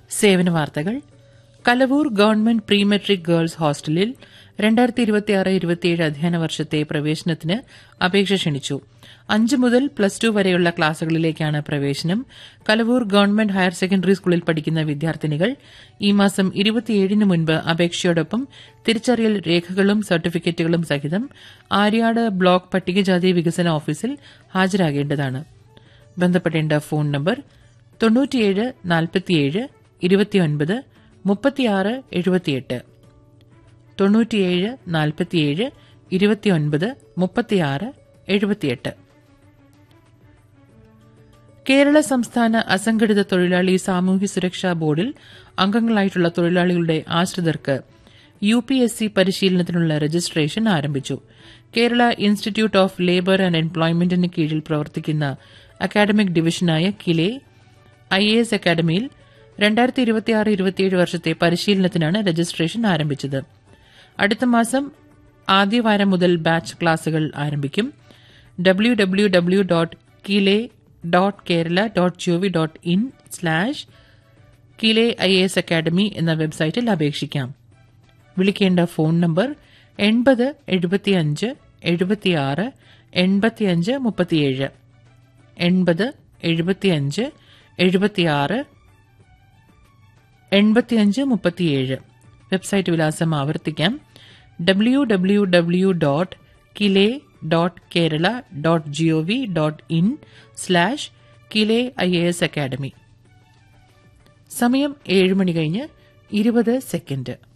സേവന വാർത്തകൾ Kalavoor government pre matric girls ഹോസ്റ്റലിൽ രണ്ടായിരത്തി ഇരുപത്തിയാറ് ഇരുപത്തിയേഴ് അധ്യയന വർഷത്തെ പ്രവേശനത്തിന് അപേക്ഷ ക്ഷണിച്ചു അഞ്ച് മുതൽ പ്ലസ് ടു വരെയുള്ള ക്ലാസുകളിലേക്കാണ് പ്രവേശനം കലവൂർ ഗവൺമെന്റ് ഹയർ സെക്കൻഡറി സ്കൂളിൽ പഠിക്കുന്ന വിദ്യാർത്ഥിനികൾ ഈ മാസം ഇരുപത്തിയേഴിന് മുൻപ് അപേക്ഷയോടൊപ്പം തിരിച്ചറിയൽ രേഖകളും സർട്ടിഫിക്കറ്റുകളും സഹിതം ആര്യാട് ബ്ലോക്ക് പട്ടികജാതി വികസന ഓഫീസിൽ ഹാജരാകേണ്ടതാണ് ബന്ധപ്പെടേണ്ട ഫോൺ നമ്പർ തൊണ്ണൂറ്റിയേഴ് നാൽപ്പത്തിയേഴ് ഇരുപത്തിയൊൻപത് മുപ്പത്തിയാറ് എഴുപത്തിയെട്ട് തൊണ്ണൂറ്റിയേഴ് നാൽപ്പത്തിയേഴ് ഇരുപത്തിയൊൻപത് മുപ്പത്തിയാറ് എഴുപത്തിയെട്ട് കേരള സംസ്ഥാന അസംഘടിത തൊഴിലാളി സാമൂഹ്യ സുരക്ഷാ ബോർഡിൽ അംഗങ്ങളായിട്ടുള്ള തൊഴിലാളികളുടെ ആശ്രിതർക്ക് യു പി എസ് സി പരിശീലനത്തിനുള്ള രജിസ്ട്രേഷൻ ആരംഭിച്ചു Kerala institute of labour and എംപ്ലോയ്മെന്റിന് കീഴിൽ പ്രവർത്തിക്കുന്ന അക്കാഡമിക് ഡിവിഷനായ കിലെ ഐ എ എസ് അക്കാഡമിയിൽ രണ്ടായിരത്തി ഇരുപത്തിയാറ് ഇരുപത്തിയേഴ് വർഷത്തെ പരിശീലനത്തിനാണ് രജിസ്ട്രേഷൻ ആരംഭിച്ചത് അടുത്ത മാസം ആദ്യവാരം മുതൽ ബാച്ച് ക്ലാസുകൾ ആരംഭിക്കും W W W dot KILE dot Kerala dot G O V dot in slash KILE I S academy എന്ന വെബ്സൈറ്റിൽ അപേക്ഷിക്കാം വിളിക്കേണ്ട ഫോൺ നമ്പർ എൺപത് എഴുപത്തിയഞ്ച് എഴുപത്തിയാറ് എൺപത്തിയഞ്ച് മുപ്പത്തിയേഴ് എൺപത് എഴുപത്തിയഞ്ച് എഴുപത്തിയാറ് എൺപത്തിയഞ്ച് മുപ്പത്തിയേഴ് വെബ്സൈറ്റ് വിലാസം ആവർത്തിക്കാം W W W dot KILE dot Kerala dot G O V dot in slash KILE I A S academy സമയം ഏഴ് മണി കഴിഞ്ഞ് ഇരുപത് സെക്കൻഡ്